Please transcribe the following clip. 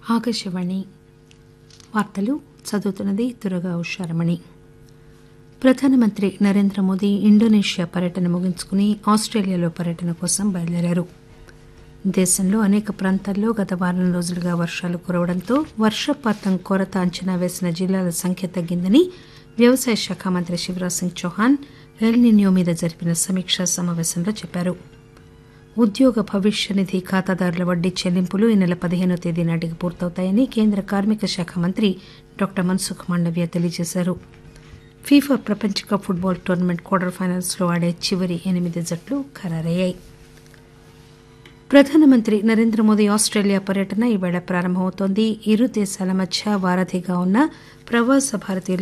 ఆకాశవాణి వార్తలు చదువుతున్నది దురగా ఉషారమణి ప్రధానమంత్రి నరేంద్ర మోదీ ఇండోనేషియా పర్యటన ముగించుకుని ఆస్టేలియాలో పర్యటన కోసం బయలుదేరారు దేశంలో అనేక ప్రాంతాల్లో గత వారం రోజులుగా వర్షాలు కురవడంతో వర్షపాతం కొరత అంచనా వేసిన జిల్లాల సంఖ్య తగ్గిందని వ్యవసాయ శాఖ మంత్రి శివరాజ్ సింగ్ చౌహాన్ ఎల్నిన్యో మీద జరిపిన సమీక్షా సమావేశంలో చెప్పారు ఉద్యోగ భవిష్య నిధి ఖాతాదారుల వడ్డీ చెల్లింపులు ఈ నెల పదిహేనో తేదీ నాటికి పూర్తవుతాయని కేంద్ర కార్మిక శాఖ మంత్రి డాక్టర్ మన్సుఖ్ మాండవ్య తెలియజేశారు ఫీఫా ప్రపంచ cup football tournament quarter finals లో ఆడే చివరి ఎనిమిది జట్లు ఖరారయ్యాయి ప్రధానమంత్రి నరేంద్ర మోదీ ఆస్టేలియా పర్యటన ఈవేళ ప్రారంభమవుతోంది ఇరు దేశాల మధ్య వారధిగా ఉన్న ప్రవాస భారతీయుల